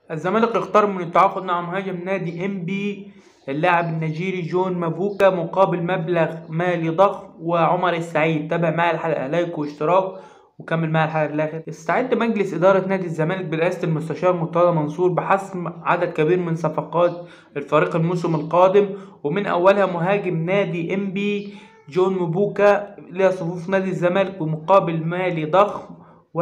الزمالك اختار من التعاقد مع مهاجم نادي انبي اللاعب النيجيري جون مابوكا مقابل مبلغ مالي ضخم وعمر السعيد تابع معي الحلقة لايك واشتراك وكمل معي الحلقة للآخر استعد مجلس إدارة نادي الزمالك برئاسة المستشار مرتضى منصور بحسم عدد كبير من صفقات الفريق الموسم القادم ومن أولها مهاجم نادي انبي جون مبوكا لصفوف نادي الزمالك بمقابل مالي ضخم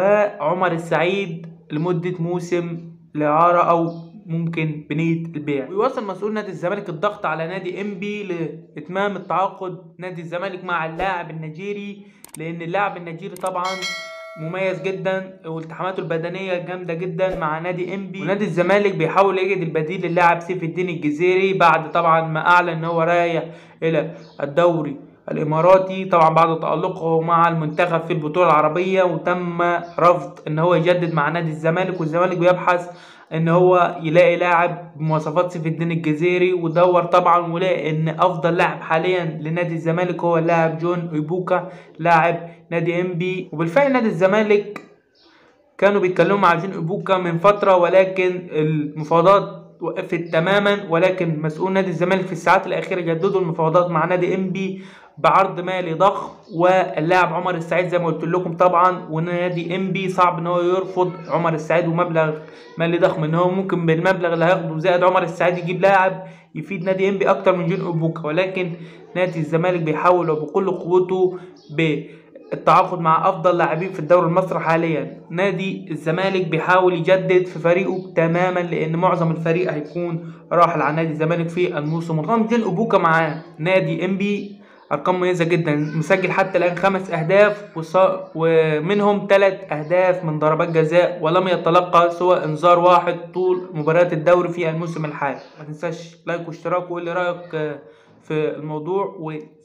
وعمر السعيد لمدة موسم الإعارة أو ممكن بنية البيع ويواصل مسؤول نادي الزمالك الضغط على نادي انبي لإتمام التعاقد نادي الزمالك مع اللاعب النيجيري لأن اللاعب النيجيري طبعا مميز جدا والتحاماته البدنيه جامده جدا مع نادي انبي ونادي الزمالك بيحاول يجد البديل للاعب سيف الدين الجزيري بعد طبعا ما اعلن ان هو رايح الى الدوري الاماراتي طبعا بعد تالقه مع المنتخب في البطوله العربيه وتم رفض ان هو يجدد مع نادي الزمالك والزمالك بيبحث ان هو يلاقي لاعب بمواصفات سيف الدين الجزيري ودور طبعا ولقى ان افضل لاعب حاليا لنادي الزمالك هو اللاعب جون ايبوكا لاعب نادي انبي وبالفعل نادي الزمالك كانوا بيتكلموا مع جون ايبوكا من فتره ولكن المفاوضات وقفت تماما ولكن مسؤول نادي الزمالك في الساعات الاخيره جددوا المفاوضات مع نادي انبي بعرض مالي ضخم واللاعب عمر السعيد زي ما قلت لكم طبعا ونادي انبي صعب ان هو يرفض عمر السعيد ومبلغ مالي ضخم ان هو ممكن بالمبلغ اللي هياخده زائد عمر السعيد يجيب لاعب يفيد نادي انبي اكتر من جون اوبوكا ولكن نادي الزمالك بيحاول وبكل قوته بالتعاقد مع افضل لاعبين في الدوري المصري حاليا نادي الزمالك بيحاول يجدد في فريقه تماما لان معظم الفريق هيكون راحل على نادي الزمالك في الموسم القادم جون اوبوكا مع نادي انبي ارقام مميزه جدا مسجل حتى الان خمس اهداف وص... ومنهم ثلاث اهداف من ضربات جزاء ولم يتلقى سوى انذار واحد طول مباريات الدوري في الموسم الحالي ما تنساش لايك واشتراك وقول لي رايك في الموضوع و